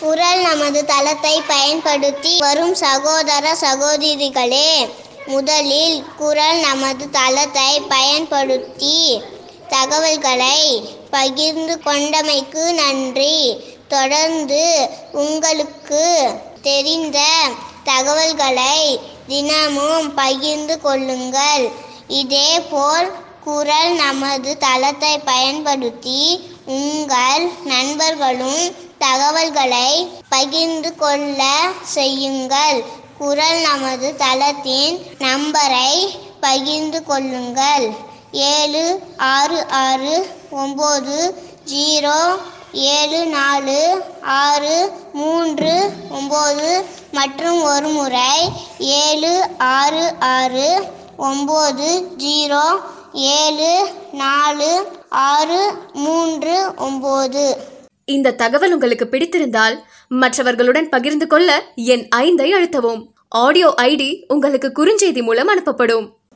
குரல் நமது தளத்தை பயன்படுத்தி வரும் சகோதர சகோதரிகளே முதலில் குரல் நமது தளத்தை பயன்படுத்தி தகவல்களை பகிர்ந்து கொண்டமைக்கு நன்றி தொடர்ந்து உங்களுக்கு தெரிந்த தகவல்களை தினமும் பகிர்ந்து கொள்ளுங்கள் இதேபோல் குரல் நமது தளத்தை பயன்படுத்தி உங்கள் நண்பர்களும் தகவல்களை பகிர்ந்து கொள்ள செய்யுங்கள் குரல் நமது தளத்தின் நம்பரை பகிர்ந்து கொள்ளுங்கள் ஏழு ஆறு ஆறு ஒம்பது ஜீரோ ஏழு நாலு ஆறு மூன்று ஒம்பது மற்றும் ஒரு முறை ஏழு ஆறு ஆறு ஒம்பது ஜீரோ ஏழு நாலு ஆறு மூன்று ஒம்பது இந்த தகவல் உங்களுக்கு பிடித்திருந்தால் மற்றவர்களுடன் பகிர்ந்து கொள்ள என் ஐந்தை அழுத்தவும் ஆடியோ ஐடி உங்களுக்கு குறுஞ்செய்தி மூலம் அனுப்பப்படும்